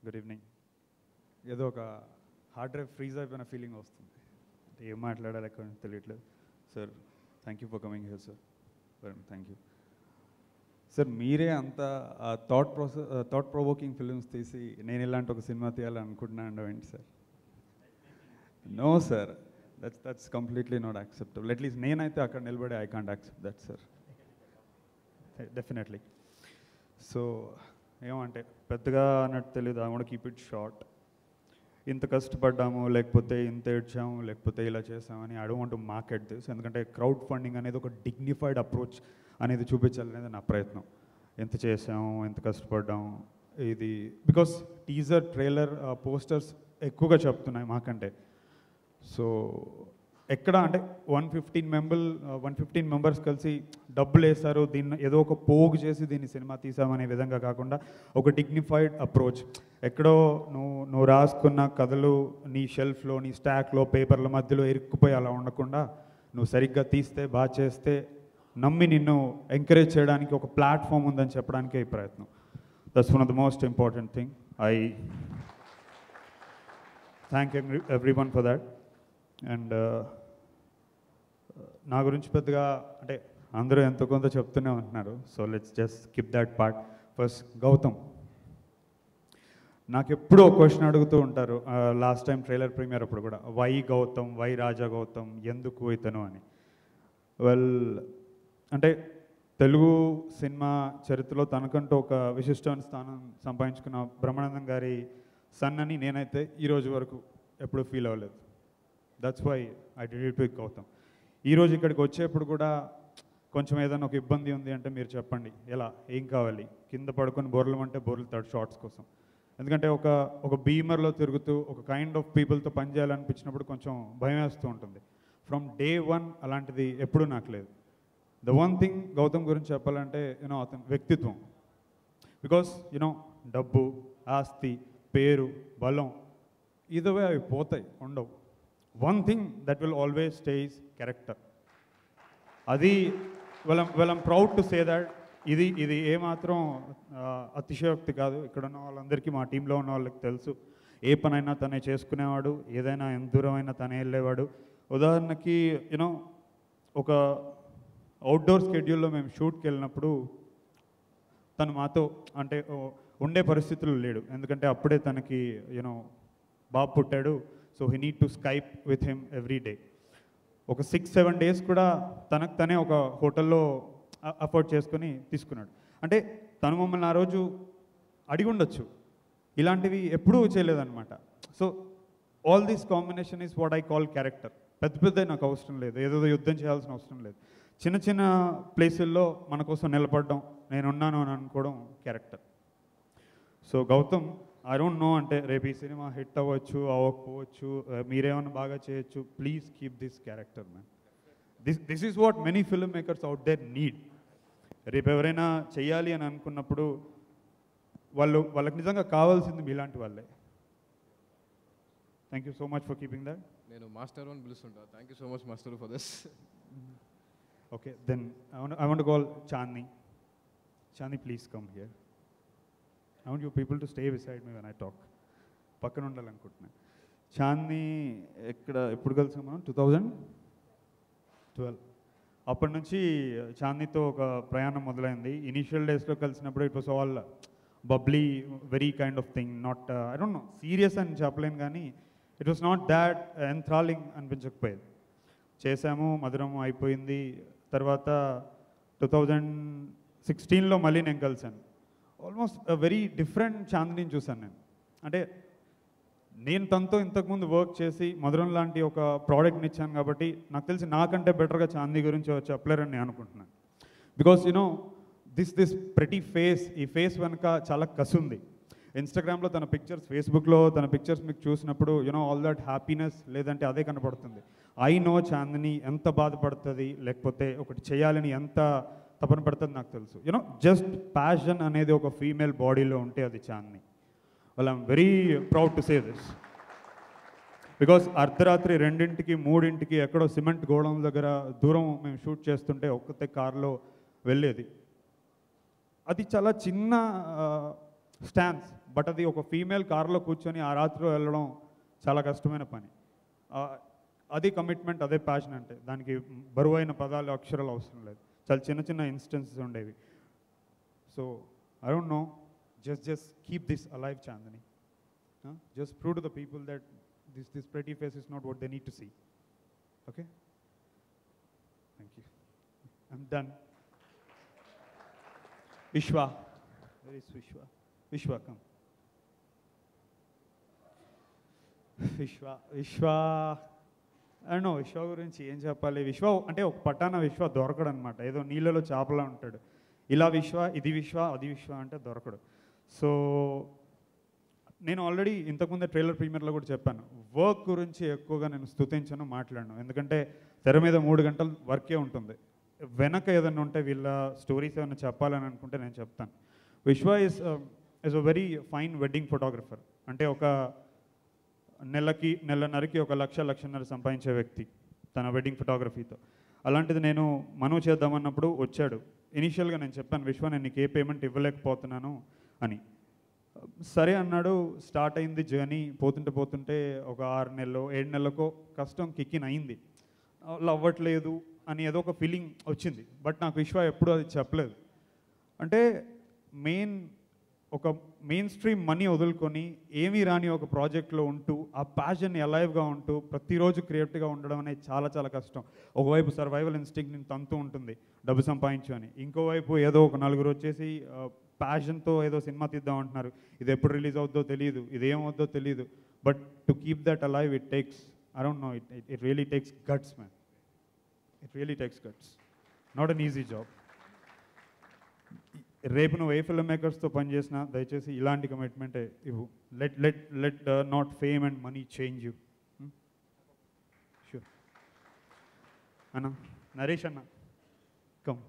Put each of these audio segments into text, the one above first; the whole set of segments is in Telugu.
గుడ్ ఈవినింగ్ ఏదో ఒక హార్డ్ డ్రైవ్ ఫ్రీజ్ అయిపోయిన ఫీలింగ్ వస్తుంది అంటే ఏం మాట్లాడాలి ఎక్కడ తెలియట్లేదు sir thank you for coming here sir thank you sir మీరే అంత thought process thought provoking films తీసి నేను ఇలాంటి ఒక సినిమా తీయాలని అనుకుంటున్నాను ఏంటి sir no sir that's that's completely not acceptable at least నేనైతే అక్కడ నిలబడి I can't accept that sir definitely so ఏమంటే పెద్దగా అన్నట్టు తెలియదు I want keep it short ఇంత కష్టపడ్డాము లేకపోతే ఇంత ఏడ్చాము లేకపోతే ఇలా చేసామని I don't want market this ఎందుకంటే క్రౌడ్ ఫండింగ్ అనేది ఒక డిగ్నిఫైడ్ అప్రోచ్ అనేది చూపించాలనేది నా ప్రయత్నం ఎంత చేసాము ఎంత కష్టపడ్డాము ఇది బికాస్ టీజర్ ట్రైలర్ పోస్టర్స్ ఎక్కువగా చెప్తున్నాయి మాకంటే సో ఎక్కడ అంటే one fifteen member one fifteen members కలిసి డబ్బులు వేస్తారు దీన్ని ఏదో ఒక పోగు చేసి దీన్ని సినిమా తీసామనే విధంగా కాకుండా ఒక డిగ్నిఫైడ్ అప్రోచ్ ఎక్కడో నువ్వు నువ్వు రాసుకున్న కథలు నీ షెల్ఫ్లో నీ స్టాక్లో పేపర్ల మధ్యలో ఇరుక్కుపోయి అలా ఉండకుండా నువ్వు సరిగ్గా తీస్తే బాగా చేస్తే నమ్మి నిన్ను ఎంకరేజ్ చేయడానికి ఒక ప్లాట్ఫామ్ ఉందని చెప్పడానికే ఈ ప్రయత్నం that's one of the most important thing I thank every one for that and నా గురించి పెద్దగా అంటే అందరూ ఎంతో కొంత చెప్తూనే ఉంటున్నారు so let's just skip that part first Gautam నాకు ఎప్పుడూ ఒక క్వశ్చన్ అడుగుతూ ఉంటారు లాస్ట్ టైం ట్రైలర్ ప్రీమియర్ అప్పుడు కూడా వై గౌతమ్ వై రాజా గౌతమ్ ఎందుకు ఇతను అని వెల్ అంటే తెలుగు సినిమా చరిత్రలో తనకంటూ ఒక విశిష్టమైన స్థానం సంపాదించుకున్న బ్రహ్మానందం గారి సన్ అని నేనైతే ఈ రోజు వరకు ఎప్పుడూ ఫీల్ అవ్వలేదు that's why I did it with Gautam ఈరోజు ఇక్కడికి వచ్చేప్పుడు కూడా కొంచెం ఏదైనా ఒక ఇబ్బంది ఉంది అంటే మీరు చెప్పండి ఎలా ఏం కావాలి కింద పడుకొని బొర్రలు అంటే బొర్రలు తాడు షార్ట్స్ కోసం ఎందుకంటే ఒక ఒక బీమర్లో తిరుగుతూ ఒక కైండ్ ఆఫ్ పీపుల్తో పనిచేయాలనిపించినప్పుడు కొంచెం భయం వేస్తూ ఉంటుంది ఫ్రమ్ డే వన్ అలాంటిది ఎప్పుడూ నాకు లేదు ద వన్ థింగ్ గౌతమ్ గురించి చెప్పాలంటే యూనో అతని వ్యక్తిత్వం బికాస్ యునో డబ్బు ఆస్తి పేరు బలం ఇదవే అవి పోతాయి ఉండవు one thing that will always stays character అది well well proud to say that ఇది ఇది ఏమాత్రం ఆ, అతిశయోక్తి కాదు ఇక్కడ ఉన్న వాళ్ళందరికీ మా టీంలో ఉన్న వాళ్ళకి తెలుసు ఏ పనైనా తనే చేసుకునేవాడు ఏదైనా ఎంత దూరమైనా తనే వెళ్ళేవాడు ఉదాహరణకి యూనో ఒక అవుట్డోర్ స్కెడ్యూల్లో మేము షూట్కి వెళ్ళినప్పుడు తను మాతో అంటే ఓ, ఉండే పరిస్థితులు లేడు ఎందుకంటే అప్పుడే తనకి యూనో బాబు పుట్టాడు so he need to skype with him every day ఒక సిక్స్ సెవెన్ డేస్ కూడా తనకు తనే ఒక హోటల్లో అఫోర్డ్ చేసుకొని తీసుకున్నాడు అంటే తను మమ్మల్ని ఆ రోజు అడిగి ఉండొచ్చు ఇలాంటివి ఎప్పుడూ చేయలేదన్నమాట so all this combination is what I call character పెద్ద పెద్ద నాకు అవసరం లేదు ఏదో యుద్ధం చేయాల్సిన అవసరం లేదు చిన్న చిన్న ప్లేసుల్లో మన కోసం నిలబడడం నేనున్నాను అని అనుకోవడం character so Gautam I don't know అంటే రేపు ఈ సినిమా హిట్ అవ్వచ్చు అవ్వకపోవచ్చు uh, మీరేమన్నా బాగా చేయొచ్చు please keep this character man this this is what many film makers out there need రేపు ఎవరైనా చెయ్యాలి అని అనుకున్నప్పుడు వాళ్ళు వాళ్ళకి నిజంగా కావాల్సింది మీలాంటి వాళ్ళే thank you so much for keeping that నేను మాస్టర్ అని పిలుస్తుంటా thank you so much master for this okay then I want call Chandi Chandi please come here I want you people to stay beside me when I talk పక్కన ఉండాలనుకుంటున్నాను చాందీ ఎక్కడ ఎప్పుడు కలిసాం మనం టూ థౌజండ్ ట్వెల్వ్ అప్పటి నుంచి చాందీతో ఒక ప్రయాణం మొదలైంది ఇనీషియల్ డేస్లో కలిసినప్పుడు it was all bubbly very kind of thing not I don't know serious అని చెప్పలేను కానీ it was not that enthralling అనిపించకపోయేది చేశాము మధురము అయిపోయింది తర్వాత టూ థౌజండ్ సిక్స్టీన్లో మళ్ళీ నేను కలిశాను ఆల్మోస్ట్ వెరీ డిఫరెంట్ చాందిని చూశాను నేను అంటే నేను తనతో ఇంతకుముందు వర్క్ చేసి మధురం లాంటి ఒక ప్రోడక్ట్ని ఇచ్చాను కాబట్టి నాకు తెలిసి నాకంటే బెటర్గా చాందీ గురించి చెప్పలేరని నేను అనుకుంటున్నాను బికాస్ యూనో దిస్ దిస్ ప్రతి ఫేస్ ఈ ఫేస్ వెనక చాలా కసి ఉంది ఇన్స్టాగ్రామ్లో తన పిక్చర్స్ ఫేస్బుక్లో తన పిక్చర్స్ మీకు చూసినప్పుడు యూనో ఆల్ దట్ హ్యాపీనెస్ లేదంటే అదే కనపడుతుంది ఐ నో చాందిని ఎంత బాధపడుతుంది లేకపోతే ఒకటి చేయాలని ఎంత తపన పడుతుంది నాకు తెలుసు యూనో జస్ట్ ప్యాషన్ అనేది ఒక ఫీమేల్ బాడీలో ఉంటే అది Chandini well i'm very proud to say this because అర్ధరాత్రి రెండింటికి మూడింటికి ఎక్కడో సిమెంట్ గోడౌన్ దగ్గర దూరం మేము షూట్ చేస్తుంటే ఒక్కతే కార్లో వెళ్ళేది అది చాలా చిన్న స్టాండ్స్ బట్ అది ఒక ఫీమేల్ కార్లో కూర్చొని ఆ రాత్రిలో వెళ్ళడం చాలా కష్టమైన పని ఆ, అది కమిట్మెంట్ అదే ప్యాషన్ అంటే దానికి బరువైన పదాలు అక్షరాలు అవసరం లేదు చాలా చిన్న చిన్న ఇన్స్టెన్సెస్ ఉండేవి so I don't know just just keep this alive Chandini just prove to the people that this this pretty face is not what they need to see okay thank you I'm done Vishwa very Vishwa Vishwa come విశ్వ విశ్వ నో విశ్వ గురించి ఏం చెప్పాలి విశ్వ అంటే ఒక పట్టాన విశ్వ దొరకడు అనమాట ఏదో నీళ్ళలో చేపలా ఉంటాడు ఇలా విశ్వ ఇది విశ్వ అది విశ్వ అంటే దొరకడు సో నేను ఆల్రెడీ ఇంతకుముందే ట్రైలర్ ప్రీమియర్లో కూడా చెప్పాను వర్క్ గురించి ఎక్కువగా నేను స్తుతించను మాట్లాడను ఎందుకంటే తెర మీద మూడు గంటలు వర్కే ఉంటుంది వెనక ఏదైనా ఉంటే వీళ్ళ స్టోరీస్ ఏమైనా చెప్పాలని అనుకుంటే నేను చెప్తాను Vishwa is is a very fine wedding photographer అంటే ఒక నెలకి నెలన్నరకి ఒక లక్ష లక్షన్నర సంపాదించే వ్యక్తి తన వెడ్డింగ్ ఫోటోగ్రఫీతో అలాంటిది నేను మనవి చేద్దామన్నప్పుడు వచ్చాడు ఇనీషియల్గా నేను చెప్పాను విశ్వ నేను నీకు ఏ పేమెంట్ ఇవ్వలేకపోతున్నాను అని సరే అన్నాడు స్టార్ట్ అయింది జర్నీ పోతుంటే పోతుంటే ఒక ఆరు నెలలో ఏడు నెలలకో కష్టం కిక్కిన్ అయింది వాళ్ళు అవ్వట్లేదు అని ఏదో ఒక ఫీలింగ్ వచ్చింది బట్ నాకు విశ్వ ఎప్పుడు అది చెప్పలేదు అంటే మెయిన్ ఒక మెయిన్ స్ట్రీమ్ మనీ వదులుకొని ఏమీ రాని ఒక ప్రాజెక్ట్లో ఉంటూ ఆ ప్యాషన్ అలైవ్గా ఉంటూ ప్రతిరోజు క్రియేటివ్గా ఉండడం అనేది చాలా చాలా కష్టం ఒకవైపు సర్వైవల్ ఇన్స్టింక్ట్ నేను తంతూ ఉంటుంది డబ్బు సంపాదించు అని ఇంకోవైపు ఏదో ఒక నలుగురు వచ్చేసి ప్యాషన్తో ఏదో సినిమా తీద్దాం అంటున్నారు ఇది ఎప్పుడు రిలీజ్ అవుద్దో తెలియదు ఇది ఏమవుద్దో తెలియదు but to keep that alive it takes I don't know it it really takes guts man it really takes guts not an easy job రేపు నువ్వు ఏ ఫిల్మ్ మేకర్స్తో పనిచేసినా దయచేసి ఇలాంటి కమిట్మెంటే ఇవ్వు let let let not fame and money change you sure అన్న నరేష్ అన్న కమ్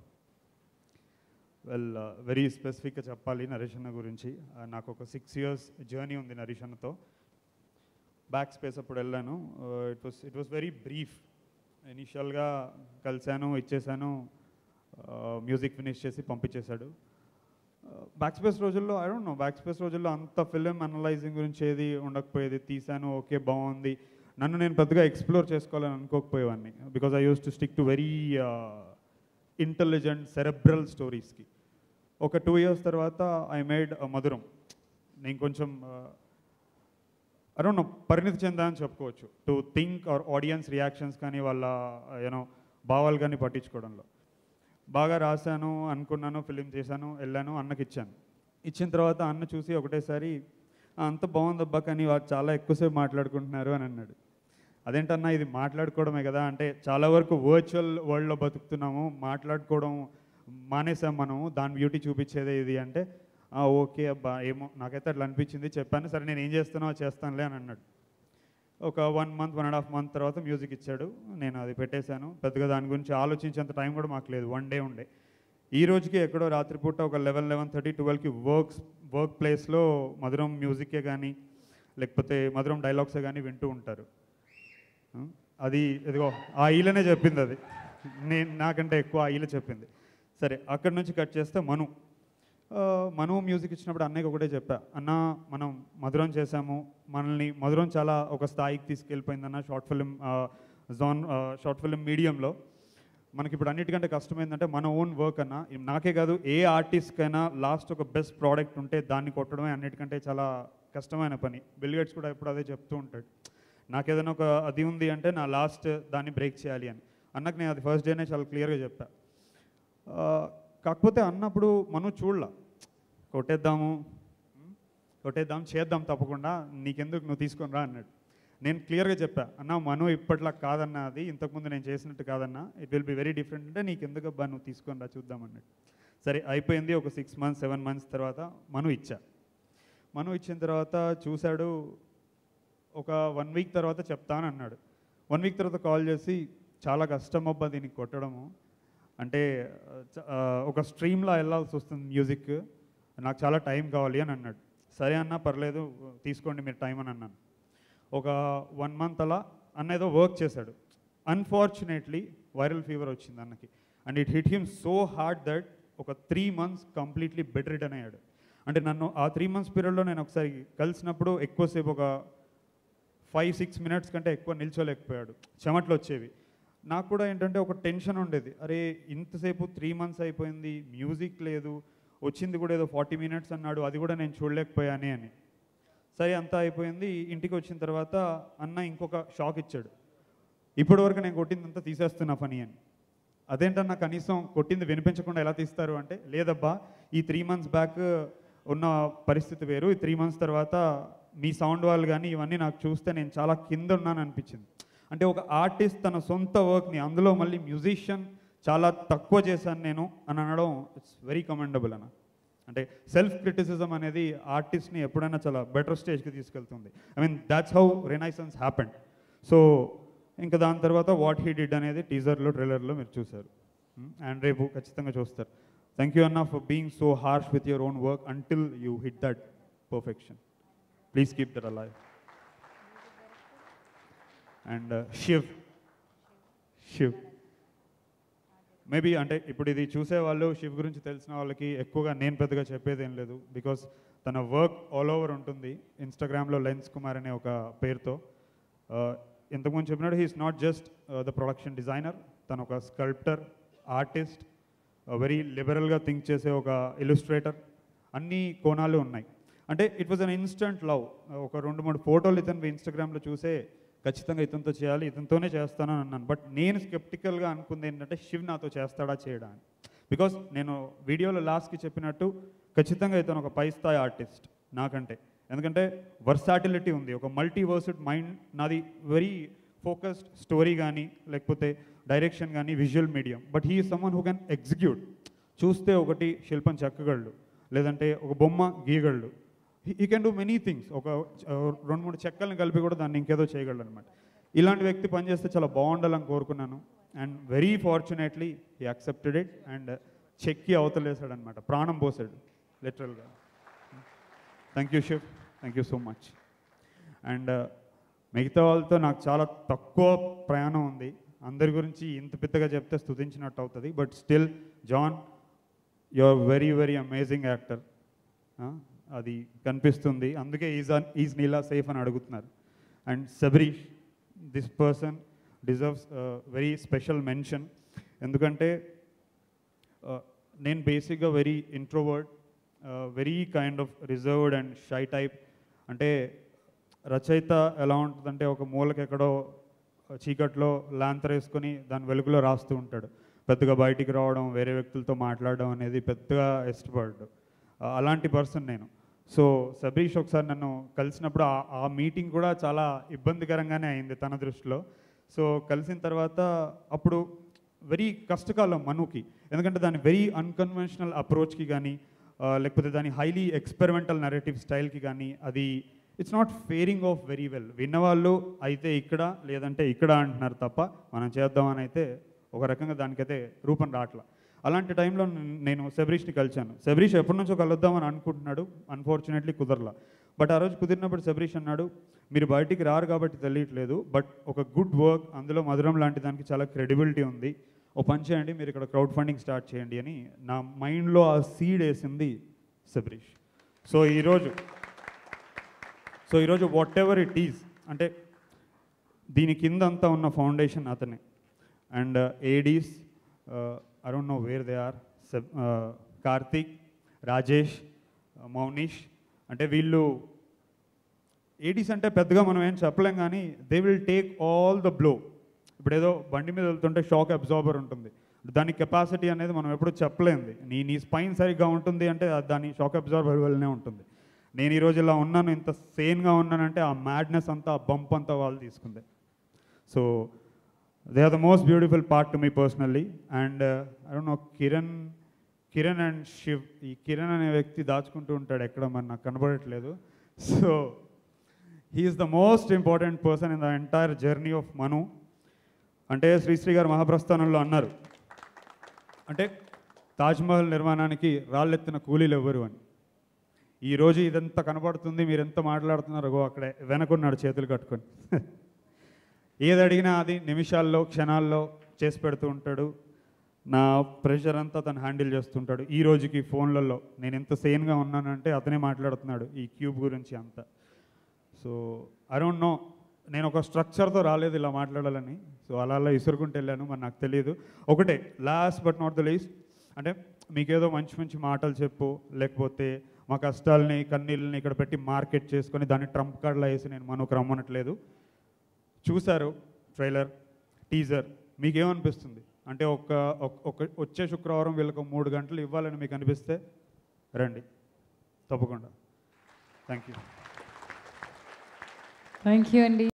వెల్ వెరీ స్పెసిఫిక్గా చెప్పాలి నరేష్ అన్న గురించి Uh, నాకు ఒక సిక్స్ ఇయర్స్ జర్నీ ఉంది నరేష్ అన్నతో బ్యాక్ స్పేస్ అప్పుడు వెళ్ళాను it was it was very brief ఇనిషియల్గా కలిశాను ఇచ్చేసాను మ్యూజిక్ ఫినిష్ చేసి పంపించేశాడు బ్యాక్ స్పేస్ రోజుల్లో I don't know back space రోజుల్లో అంత ఫిలిం అనలైజింగ్ గురించి ఏది ఉండకపోయేది తీసాను ఓకే బాగుంది నన్ను నేను పెద్దగా ఎక్స్ప్లోర్ చేసుకోవాలని అనుకోకపోయేవాడిని because I used to stick to very intelligent cerebral స్టోరీస్కి ఒక టూ ఇయర్స్ తర్వాత ఐ మేడ్ మధురం నేను కొంచెం అరౌండ్ పరిణితి చెందా అని చెప్పుకోవచ్చు to think our audience reactions కానీ వాళ్ళ యూనో భావాలు కానీ పట్టించుకోవడంలో బాగా రాశాను అనుకున్నాను ఫిలిం చేశాను వెళ్ళాను అన్నకి ఇచ్చాను ఇచ్చిన తర్వాత అన్న చూసి ఒకటేసారి "ఆ, అంత బాగుందబ్బా కానీ వాడు చాలా ఎక్కువసేపు మాట్లాడుకుంటున్నారు అని అన్నాడు అదేంటన్నా ఇది మాట్లాడుకోవడమే కదా అంటే చాలా వరకు వర్చువల్ వరల్డ్లో బతుకుతున్నాము మాట్లాడుకోవడం మానేసాం మనము దాని బ్యూటీ చూపించేదే ఇది అంటే "ఆ, ఓకే అబ్బా ఏమో నాకైతే అట్లా అనిపించింది చెప్పాను సరే నేను ఏం చేస్తానో అది చేస్తానులే అని అన్నాడు ఒక one month one and half month తర్వాత మ్యూజిక్ ఇచ్చాడు నేను అది పెట్టేశాను పెద్దగా దాని గురించి ఆలోచించేంత టైం కూడా మాకు లేదు వన్ డే ఉండే ఈ రోజుకి ఎక్కడో రాత్రిపూట ఒక లెవెన్ లెవెన్ థర్టీ ట్వెల్వ్కి వర్క్స్ వర్క్ ప్లేస్లో మధురం మ్యూజికే కానీ లేకపోతే మధురం డైలాగ్సే కానీ వింటూ ఉంటారు ఆ, అది ఇదిగో ఆ ఈలనే చెప్పింది అది నేను నాకంటే ఎక్కువ ఆ ఈల చెప్పింది సరే అక్కడి నుంచి కట్ చేస్తే మను ఆ, మను మ్యూజిక్ ఇచ్చినప్పుడు అన్నయ్యకి ఒకటే చెప్పా అన్న మనం మధురం చేశాము మనల్ని మధురం చాలా ఒక స్థాయికి తీసుకెళ్ళిపోయిందన్న short film zone short film మీడియంలో మనకి ఇప్పుడు అన్నిటికంటే కష్టమైందంటే మన ఓన్ వర్క్ అన్న ఇ- నాకే కాదు ఏ ఆర్టిస్ట్కైనా లాస్ట్ ఒక బెస్ట్ ప్రోడక్ట్ ఉంటే దాన్ని కొట్టడమే అన్నిటికంటే చాలా కష్టమైన పని బిల్గేట్స్ కూడా ఎప్పుడు అదే చెప్తూ ఉంటాడు నాకేదైనా ఒక అది ఉంది అంటే నా లాస్ట్ దాన్ని బ్రేక్ చేయాలి అని అన్నకు నేను అది ఫస్ట్ డేనే చాలా క్లియర్గా చెప్పా ఆ, కాకపోతే అన్నప్పుడు మనం చూడలా కొట్టేద్దాము ఉమ్, కొట్టేద్దాం చేద్దాం తప్పకుండా నీకెందుకు నువ్వు తీసుకొని రా అన్నాడు నేను క్లియర్గా చెప్పా అన్న మను ఇప్పట్లా కాదన్నా అది ఇంతకుముందు నేను చేసినట్టు కాదన్నా it will be very different అంటే నీకెందుకు అబ్బా నువ్వు తీసుకొని రా చూద్దాం అన్నాడు సరే అయిపోయింది ఒక సిక్స్ మంత్స్ సెవెన్ మంత్స్ తర్వాత మను ఇచ్చా మను ఇచ్చిన తర్వాత చూశాడు ఒక వన్ వీక్ తర్వాత చెప్తాను అన్నాడు వన్ వీక్ తర్వాత కాల్ చేసి చాలా కష్టం అబ్బా దీనికి కొట్టడము అంటే ఆ, చ- ఆ, ఒక స్ట్రీమ్లో వెళ్ళాల్సి వస్తుంది మ్యూజిక్ నాకు చాలా టైం కావాలి అని అన్నాడు సరే అన్న పర్లేదు తీసుకోండి మీరు టైం అని అన్నాను ఒక వన్ మంత్ అలా అన్న ఏదో వర్క్ చేశాడు అన్ఫార్చునేట్లీ వైరల్ ఫీవర్ వచ్చింది అన్నకి and it hit him so hard that ఒక three months completely bed return అయ్యాడు అంటే నన్ను ఆ త్రీ మంత్స్ పీరియడ్లో నేను ఒకసారి కలిసినప్పుడు ఎక్కువసేపు ఒక ఫైవ్ సిక్స్ మినిట్స్ కంటే ఎక్కువ నిల్చోలేకపోయాడు చెమట్లు వచ్చేవి నాకు కూడా ఏంటంటే ఒక టెన్షన్ ఉండేది అరే ఇంతసేపు త్రీ మంత్స్ అయిపోయింది మ్యూజిక్ లేదు వచ్చింది కూడా ఏదో ఫార్టీ మినిట్స్ అన్నాడు అది కూడా నేను చూడలేకపోయానే అని సరే అంతా అయిపోయింది ఇంటికి వచ్చిన తర్వాత అన్న ఇంకొక షాక్ ఇచ్చాడు ఇప్పటి వరకు నేను కొట్టిందంతా తీసేస్తున్నా పని అని అదేంటన్నా కనీసం కొట్టింది వినిపించకుండా ఎలా తీస్తారు అంటే లేదబ్బా ఈ త్రీ మంత్స్ బ్యాక్ ఉన్న పరిస్థితి వేరు ఈ త్రీ మంత్స్ తర్వాత మీ సౌండ్ వాళ్ళు కానీ ఇవన్నీ నాకు చూస్తే నేను చాలా కింద ఉన్నాను అనిపించింది అంటే ఒక ఆర్టిస్ట్ తన సొంత వర్క్ని అందులో మళ్ళీ మ్యూజిషియన్ చాలా తక్కువ చేశాను నేను అని అనడం ఇట్స్ వెరీ కమెండబుల్ అన్న అంటే సెల్ఫ్ క్రిటిసిజం అనేది ఆర్టిస్ట్ని ఎప్పుడైనా చాలా బెటర్ స్టేజ్కి తీసుకెళ్తుంది I mean that's how renaissance happened so ఇంకా దాని తర్వాత వాట్ హీ డిడ్ అనేది టీజర్లో ట్రైలర్లో మీరు చూశారు అండ్ రేపు ఖచ్చితంగా చూస్తారు థ్యాంక్ యూ అన్న for being so harsh with your own work until you hit that perfection please keep that alive and Shiv Shiv maybe అంటే ఇప్పుడు ఇది చూసే వాళ్ళు శివ్ గురించి తెలిసిన వాళ్ళకి ఎక్కువగా నేను పెద్దగా చెప్పేది ఏం లేదు బికాస్ తన వర్క్ ఆల్ ఓవర్ ఉంటుంది ఇన్స్టాగ్రామ్లో లెన్స్ కుమార్ అనే ఒక పేరుతో Uh, ఇంతకుముందు చెప్పినట్టు he's not just the production designer తను ఒక స్కల్ప్టర్ ఆర్టిస్ట్ వెరీ లిబరల్గా థింక్ చేసే ఒక ఇలుస్ట్రేటర్ అన్ని కోణాలు ఉన్నాయి అంటే it was an instant love ఒక రెండు మూడు ఫోటోలు ఇతను ఇన్స్టాగ్రామ్లో చూసే ఖచ్చితంగా ఇతనితో చేయాలి ఇతనితోనే చేస్తానని అన్నాను బట్ నేను స్కెప్టికల్గా అనుకుంది ఏంటంటే శివ్ నాతో చేస్తాడా చేయడా అని బికాస్ నేను వీడియోలో లాస్ట్కి చెప్పినట్టు ఖచ్చితంగా ఇతను ఒక పై స్థాయి ఆర్టిస్ట్ నాకంటే ఎందుకంటే వర్సాటిలిటీ ఉంది ఒక మల్టీ వర్సిడ్ మైండ్ నాది వెరీ ఫోకస్డ్ స్టోరీ కానీ లేకపోతే డైరెక్షన్ కానీ visual medium but he someone who can execute చూస్తే ఒకటి శిల్పం చెక్కగలడు లేదంటే ఒక బొమ్మ గీయగలడు ఈ కెన్ డూ మెనీ థింగ్స్ ఒక ఆ, రెండు మూడు చెక్కల్ని కలిపి కూడా దాన్ని ఇంకేదో చేయగలడు అనమాట ఇలాంటి వ్యక్తి పనిచేస్తే చాలా బాగుండాలని కోరుకున్నాను and very fortunately he accepted it and చెక్కి అవతలేసాడు అనమాట ప్రాణం పోసాడు లిటరల్గా thank you Shiv thank you so much and మిగతా వాళ్ళతో నాకు చాలా తక్కువ ప్రయాణం ఉంది అందరి గురించి ఇంత పెద్దగా చెప్తే స్తుతించినట్టు అవుతుంది but still John you are very very amazing actor అది కనిపిస్తుంది అందుకే ఈజ్ ఈజ్ నీలా సేఫ్ అని అడుగుతున్నారు and Sabarish this person deserves very special mention ఎందుకంటే uh, నేను బేసిక్గా very introvert very kind of reserved and shy type అంటే రచయిత ఎలా ఉంటుందంటే ఒక మూలకి ఎక్కడో చీకట్లో లాంతర్ వేసుకొని దాని వెలుగులో రాస్తూ ఉంటాడు పెద్దగా బయటికి రావడం వేరే వ్యక్తులతో మాట్లాడడం అనేది పెద్దగా ఇష్టపడ్డు ఆ, అలాంటి పర్సన్ నేను సో సబరీష్ ఒకసారి నన్ను కలిసినప్పుడు ఆ- ఆ మీటింగ్ కూడా చాలా ఇబ్బందికరంగానే అయింది తన దృష్టిలో సో కలిసిన తర్వాత అప్పుడు వెరీ కష్టకాలం మనుకి ఎందుకంటే దాని వెరీ అన్కన్వెన్షనల్ అప్రోచ్కి కానీ లేకపోతే దాని హైలీ ఎక్స్పెరిమెంటల్ నరేటివ్ స్టైల్కి కానీ అది it's not faring off very well విన్నవాళ్ళు అయితే ఇక్కడ లేదంటే ఇక్కడ అంటున్నారు తప్ప మనం చేద్దామని అయితే ఒక రకంగా దానికైతే రూపం రావట్లా అలాంటి టైంలో నేను శబరీష్ని కలిశాను శబరీష్ ఎప్పటి నుంచో కలుద్దామని అనుకుంటున్నాడు అన్ఫార్చునేట్లీ కుదరలా బట్ ఆ రోజు కుదిరినప్పుడు శబరీష్ అన్నాడు మీరు బయటికి రారు కాబట్టి తెలియట్లేదు బట్ ఒక గుడ్ వర్క్ అందులో మధురం లాంటి దానికి చాలా క్రెడిబిలిటీ ఉంది ఓ పని చేయండి మీరు ఇక్కడ క్రౌడ్ ఫండింగ్ స్టార్ట్ చేయండి అని నా మైండ్లో ఆ సీడ్ వేసింది శబరీష్ సో ఈరోజు సో ఈరోజు వాట్ ఎవర్ ఇట్ ఈజ్ అంటే దీని కింద అంతా ఉన్న ఫౌండేషన్ అతనే and ADs I don't know where they are Karthik Rajesh Mounish అంటే వీళ్ళు ఏడీస్ అంటే పెద్దగా మనం ఏం చెప్పలేం కానీ they will take all the blow ఇప్పుడు ఏదో బండి మీద వెళ్తుంటే షాక్ అబ్జార్బర్ ఉంటుంది దాని కెపాసిటీ అనేది మనం ఎప్పుడు చెప్పలేంది నీ నీ స్పైన్ సరిగ్గా ఉంటుంది అంటే అది దాని షాక్ అబ్జార్బర్ వల్లనే ఉంటుంది నేను ఈరోజు ఇలా ఉన్నాను ఇంత సేన్గా ఉన్నానంటే ఆ మ్యాడ్నెస్ అంతా ఆ బంప్ అంతా వాళ్ళు తీసుకుంది so they are the most beautiful part to me personally and I don't know Kiran Kiran and Shiv ఈ కిరణ్ అనే వ్యక్తి దాచుకుంటూ ఉంటాడు ఎక్కడ మరి నాకు కనబడట్లేదు so he's the most important person in the entire journey of Manu అంటే శ్రీశ్రీ గారు మహాప్రస్థానంలో అన్నారు అంటే తాజ్మహల్ నిర్మాణానికి రాళ్ళెత్తిన కూలీలు ఎవ్వరు అని ఈ రోజు ఇదంతా కనబడుతుంది మీరు ఎంత మాట్లాడుతున్నారో అగో అక్కడే వెనకున్నాడు చేతులు కట్టుకొని ఏది అడిగినా అది నిమిషాల్లో క్షణాల్లో చేసి పెడుతూ ఉంటాడు నా ప్రెషర్ అంతా తను హ్యాండిల్ చేస్తుంటాడు ఈ రోజుకి ఫోన్లలో నేను ఎంత సేన్గా ఉన్నానంటే అతనే మాట్లాడుతున్నాడు ఈ క్యూబ్ గురించి అంతా సో ఐ డోంట్ నో నేను ఒక స్ట్రక్చర్తో రాలేదు ఇలా మాట్లాడాలని సో అలా అలా ఇసురుకుంటూ వెళ్ళాను మరి నాకు తెలియదు ఒకటే last but not the least అంటే మీకేదో మంచి మంచి మాటలు చెప్పు లేకపోతే మా కష్టాలని కన్నీళ్ళని ఇక్కడ పెట్టి మార్కెట్ చేసుకొని దాన్ని ట్రంప్ కార్డులో వేసి నేను మనకు రమ్మనట్లేదు చూశారు ట్రైలర్ టీజర్ మీకేమనిపిస్తుంది అంటే ఒక ఒక- ఒక వచ్చే శుక్రవారం వీళ్ళకి ఒక మూడు గంటలు ఇవ్వాలని మీకు అనిపిస్తే రండి తప్పకుండా థ్యాంక్ యూ థ్యాంక్ యూ అండి